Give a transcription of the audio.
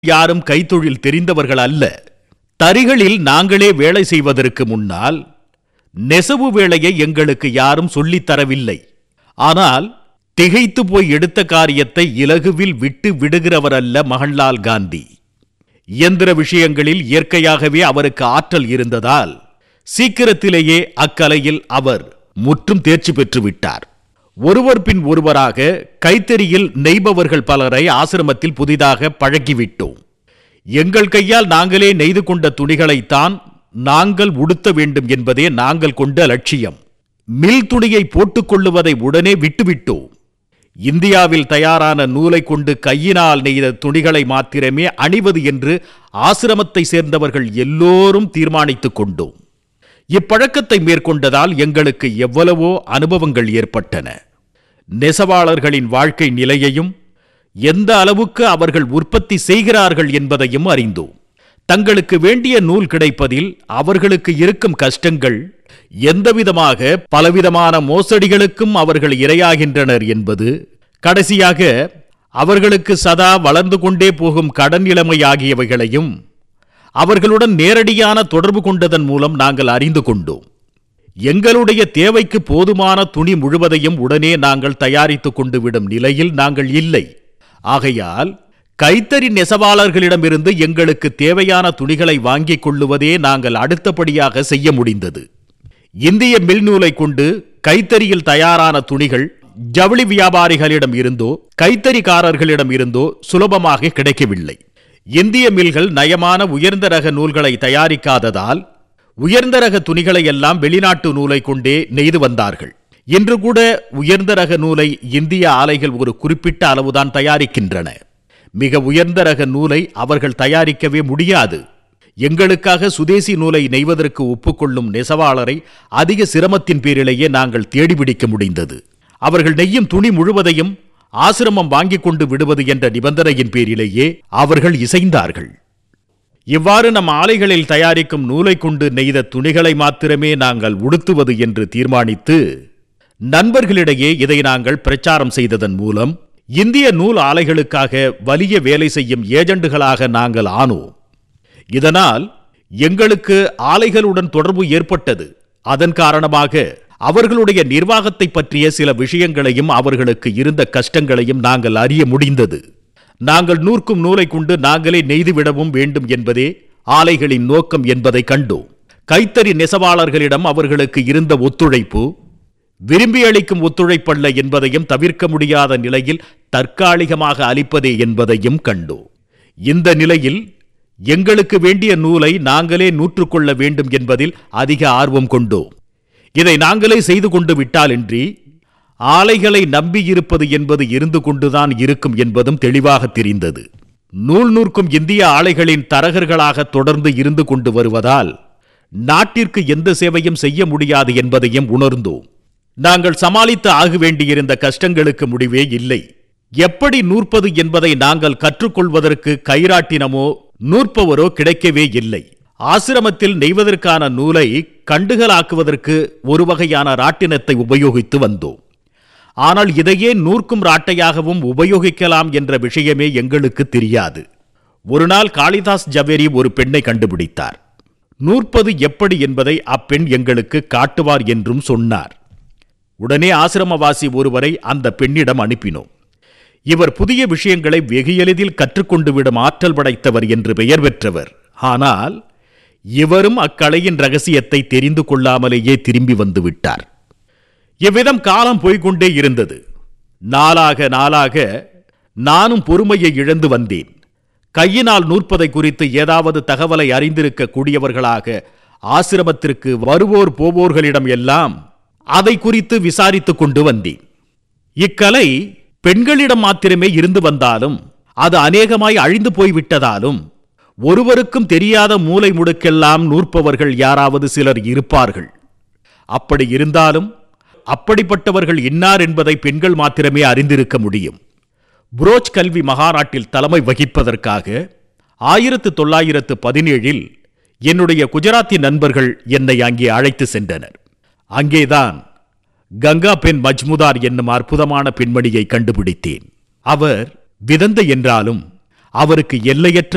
யாரும் கைத்தொழில் தெரிந்தவர்கள் அல்ல தறிகளில் நாங்களே வேலை செய்வதற்கு முன்னால் நெசவு வேலையை எங்களுக்கு யாரும் சொல்லித் தரவில்லை ஆனால் திகைத்து போய் எடுத்த காரியத்தை இலகுவில் விட்டு விடுகிறவர் அல்ல மகன்லால் காந்தி இயந்திர விஷயங்களில் இயற்கையாகவே அவருக்கு ஆற்றல் இருந்ததால் சீக்கிரத்திலேயே அக்கலையில் அவர் முற்றும் தேர்ச்சி பெற்று விட்டார் ஒருவர் பின் ஒருவராக கைத்தறியில் நெய்பவர்கள் பலரை ஆசிரமத்தில் புதிதாக பழக்கிவிட்டோம் எங்கள் கையால் நாங்களே நெய்து கொண்ட துணிகளைத்தான் நாங்கள் உடுத்த வேண்டும் என்பதே நாங்கள் கொண்ட லட்சியம் மில் துணியை போட்டுக் கொள்ளுவதை உடனே விட்டுவிட்டோம் இந்தியாவில் தயாரான நூலை கொண்டு கையினால் நெய்த துணிகளை மாத்திரமே அணிவது என்று ஆசிரமத்தை சேர்ந்தவர்கள் எல்லோரும் தீர்மானித்துக் கொண்டோம் இப்பழக்கத்தை மேற்கொண்டதால் எங்களுக்கு எவ்வளவோ அனுபவங்கள் ஏற்பட்டன நெசவாளர்களின் வாழ்க்கை நிலையையும் எந்த அளவுக்கு அவர்கள் உற்பத்தி செய்கிறார்கள் என்பதையும் அறிந்தோம் தங்களுக்கு வேண்டிய நூல் கிடைப்பதில் அவர்களுக்கு இருக்கும் கஷ்டங்கள் எந்தவிதமாக பலவிதமான மோசடிகளுக்கும் அவர்கள் இரையாகின்றனர் என்பது கடைசியாக அவர்களுக்கு சதா வளர்ந்து கொண்டே போகும் கடன் நிலைமை ஆகியவைகளையும் அவர்களுடன் நேரடியான தொடர்பு கொண்டதன் மூலம் நாங்கள் அறிந்து கொண்டோம் எங்களுடைய தேவைக்கு போதுமான துணி முழுவதையும் உடனே நாங்கள் தயாரித்துக் கொண்டு விடும் நிலையில் நாங்கள் இல்லை ஆகையால் கைத்தறி நெசவாளர்களிடமிருந்து எங்களுக்கு தேவையான துணிகளை வாங்கிக் கொள்ளுவதே நாங்கள் அடுத்தபடியாக செய்ய முடிந்தது இந்திய மில் நூலை கொண்டு கைத்தறியில் தயாரான துணிகள் ஜவுளி வியாபாரிகளிடம் இருந்தோ கைத்தறிக்காரர்களிடம் இருந்தோ சுலபமாக கிடைக்கவில்லை இந்திய மில்கள் நயமான உயர்ந்த ரக நூல்களை தயாரிக்காததால் உயர்ந்த ரக துணிகளை எல்லாம் வெளிநாட்டு நூலை கொண்டே நெய்து வந்தார்கள் இன்று கூட உயர்ந்த ரக நூலை இந்திய ஆலைகள் ஒரு குறிப்பிட்ட அளவுதான் தயாரிக்கின்றன மிக உயர்ந்த ரக நூலை அவர்கள் தயாரிக்கவே முடியாது எங்களுக்காக சுதேசி நூலை நெய்வதற்கு ஒப்புக்கொள்ளும் நெசவாளரை அதிக சிரமத்தின் பேரிலேயே நாங்கள் தேடிபிடிக்க முடிந்தது அவர்கள் நெய்யும் துணி முழுவதையும் ஆசிரமம் வாங்கிக் கொண்டு விடுவது என்ற நிபந்தனையின் பேரிலேயே அவர்கள் இசைந்தார்கள் இவ்வாறு நம் ஆலைகளில் தயாரிக்கும் நூலை கொண்டு நெய்த துணிகளை மாத்திரமே நாங்கள் உடுத்துவது என்று தீர்மானித்து நண்பர்களிடையே இதை நாங்கள் பிரச்சாரம் செய்ததன் மூலம் இந்திய நூல் ஆலைகளுக்காக வலிய வேலை செய்யும் ஏஜெண்டுகளாக நாங்கள் ஆனோம் இதனால் எங்களுக்கு ஆலைகளுடன் தொடர்பு ஏற்பட்டது அதன் காரணமாக அவர்களுடைய நிர்வாகத்தை பற்றிய சில விஷயங்களையும் அவர்களுக்கு இருந்த கஷ்டங்களையும் நாங்கள் அறிய முடிந்தது நாங்கள் நூற்கும் நூலை கொண்டு நாங்களே நெய்துவிடவும் வேண்டும் என்பதே ஆலைகளின் நோக்கம் என்பதை கண்டோம் கைத்தறி நெசவாளர்களிடம் அவர்களுக்கு இருந்த ஒத்துழைப்பு விரும்பி அளிக்கும் ஒத்துழைப்பல்ல என்பதையும் தவிர்க்க முடியாத நிலையில் தற்காலிகமாக அளிப்பதே என்பதையும் கண்டோம் இந்த நிலையில் எங்களுக்கு வேண்டிய நூலை நாங்களே நூற்றுக்கொள்ள வேண்டும் என்பதில் அதிக ஆர்வம் கொண்டோம் இதை நாங்களே செய்து கொண்டு விட்டாலின்றி ஆலைகளை நம்பியிருப்பது என்பது இருந்து கொண்டுதான் இருக்கும் என்பதும் தெளிவாக தெரிந்தது நூல் நூற்கும் இந்திய ஆலைகளின் தரகர்களாக தொடர்ந்து இருந்து கொண்டு வருவதால் நாட்டிற்கு எந்த சேவையும் செய்ய முடியாது என்பதையும் உணர்ந்தோம் நாங்கள் சமாளித்து ஆக வேண்டியிருந்த கஷ்டங்களுக்கு முடிவே இல்லை எப்படி நூற்பது என்பதை நாங்கள் கற்றுக்கொள்வதற்கு கைராட்டினமோ நூற்பவரோ கிடைக்கவே இல்லை ஆசிரமத்தில் நெய்வதற்கான நூலை கண்டுகளாக்குவதற்கு ஒரு வகையான ராட்டினத்தை உபயோகித்து வந்தோம் ஆனால் இதையே நூற்கும் ராட்டையாகவும் உபயோகிக்கலாம் என்ற விஷயமே எங்களுக்கு தெரியாது ஒரு நாள் காளிதாஸ் ஜவேரி ஒரு பெண்ணை கண்டுபிடித்தார் நூற்பது எப்படி என்பதை அப்பெண் எங்களுக்கு காட்டுவார் என்றும் சொன்னார் உடனே ஆசிரமவாசி ஒருவரை அந்த பெண்ணிடம் அனுப்பினோம் இவர் புதிய விஷயங்களை வெகு எளிதில் கற்றுக்கொண்டு விடும் ஆற்றல் படைத்தவர் என்று பெயர் பெற்றவர் ஆனால் இவரும் அக்கலையின் ரகசியத்தை தெரிந்து கொள்ளாமலேயே திரும்பி வந்து விட்டார் இவ்விதம் காலம் போய்க்கொண்டே இருந்தது நாளாக நாளாக நானும் பொறுமையை இழந்து வந்தேன் கையினால் நூற்பதை குறித்து ஏதாவது தகவலை அறிந்திருக்க கூடியவர்களாக ஆசிரமத்திற்கு வருவோர் போவோர்களிடம் எல்லாம் அதை குறித்து விசாரித்துக் கொண்டு வந்தேன் இக்கலை பெண்களிடம் மாத்திரமே இருந்து வந்தாலும் அது அநேகமாய் அழிந்து போய்விட்டதாலும் ஒருவருக்கும் தெரியாத மூலை முடுக்கெல்லாம் நூற்பவர்கள் யாராவது சிலர் இருப்பார்கள் அப்படி இருந்தாலும் அப்படிப்பட்டவர்கள் இன்னார் என்பதை பெண்கள் மாத்திரமே அறிந்திருக்க முடியும் புரோச் கல்வி மகாநாட்டில் தலைமை வகிப்பதற்காக ஆயிரத்து தொள்ளாயிரத்து பதினேழில் என்னுடைய குஜராத்தி நண்பர்கள் என்னை அங்கே அழைத்து சென்றனர் அங்கேதான் கங்கா பெண் மஜ்முதார் என்னும் அற்புதமான பெண்மணியை கண்டுபிடித்தேன் அவர் விதந்தை என்றாலும் அவருக்கு எல்லையற்ற